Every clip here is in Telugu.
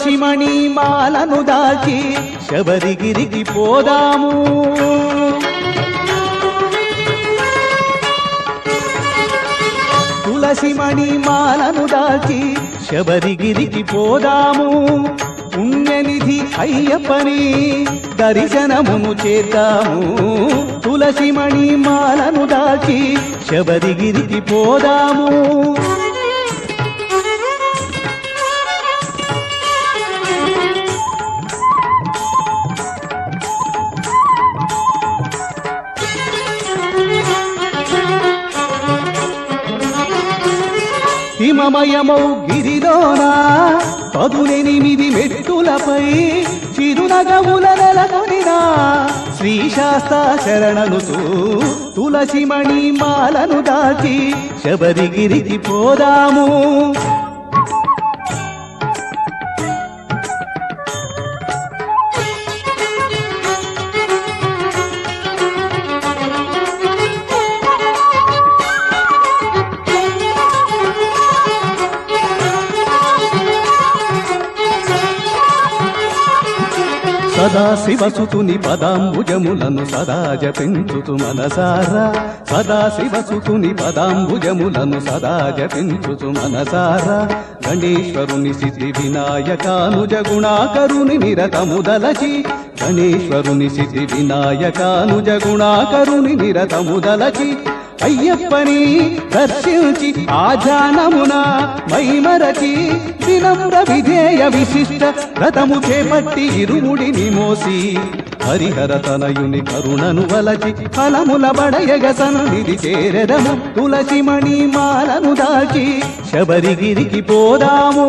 తులసిమణి మాలను దాచి శబరిగిరికి పోదాము తులసిమణి మాలను దాచి శబరిగిరికి పోదాము పుణ్యనిధి అయ్యప్పని దర్శనమును చేద్దాము తులసిమణి మాలను దాచి శబరిగిరికి పోదాము హిమమయమౌ గిరిలోన పదునెనిమిది మెట్టులపై చిరునగముల నెలకొనినా శ్రీశాస్త శరణనుతూ తులసిమణి మాలను దాచి శబరిగిరికి పోదాము సదా శివసుతుని పదాంబుజములను సదా జపించుతు మనసారా సదా శివసుతుని పదాంబుజములను సదా జపించుతు మనసారా గణేశ్వరుని సిద్ధి వినాయకానుజ గుణాకరుని నిరతముదలచి గణేశ్వరుని సిద్ధి వినాయకానుజ గుణాకరుని నిరతముదలచి అయ్యప్పని దర్శించి ఆజానమున మైమరచి వినమ్ర విధేయ విశిష్ట రథము చేపట్టి ఇరుముడిని మోసి హరిహర తనయుని కరుణను వలచి ఫలముల బడయగ సన్నిధి చేరెదము తులసి మణి మాలను దాచి శబరిగిరికి పోదాము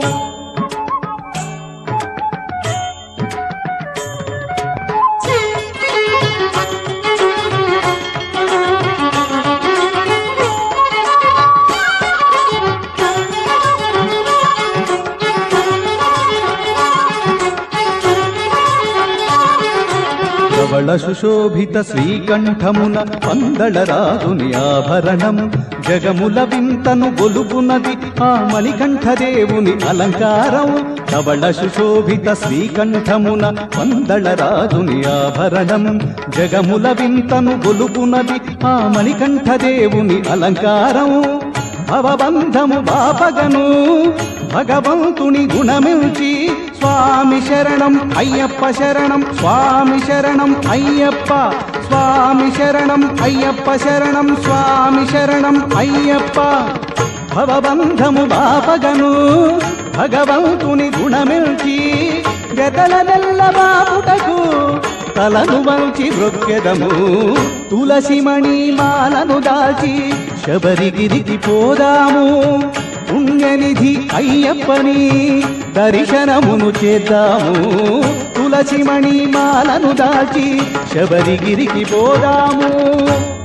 ధవళ సుశోభిత శ్రీకంఠమున పందళ రాజుని ఆభరణం జగముల వింతను గొలుపునది ఆ మణికంఠదేవుని అలంకారం ధవళ సుశోభిత శ్రీకంఠమున పందళ రాజుని ఆభరణం జగముల వింతను గొలుపునది ఆ మణికంఠదేవుని అలంకారం భవబంధము బాపగను భగవంతుని గుణమిల్చి స్వామి శరణం అయ్యప్ప శరణం స్వామి శరణం అయ్యప్ప స్వామి శరణం అయ్యప్ప శరణం స్వామి శరణం అయ్యప్ప భవబంధము బాపగను భగవంతుని గుణమిల్చి గతల నెల్ల బాపుటకు తలను వంచి వృక్కెదము తులసిమణి మాలను దాచి శబరిగిరికి పోదాము పుణ్యనిధి అయ్యప్పని దర్శనమును చేద్దాము తులసిమణి మాలను దాచి శబరిగిరికి పోదాము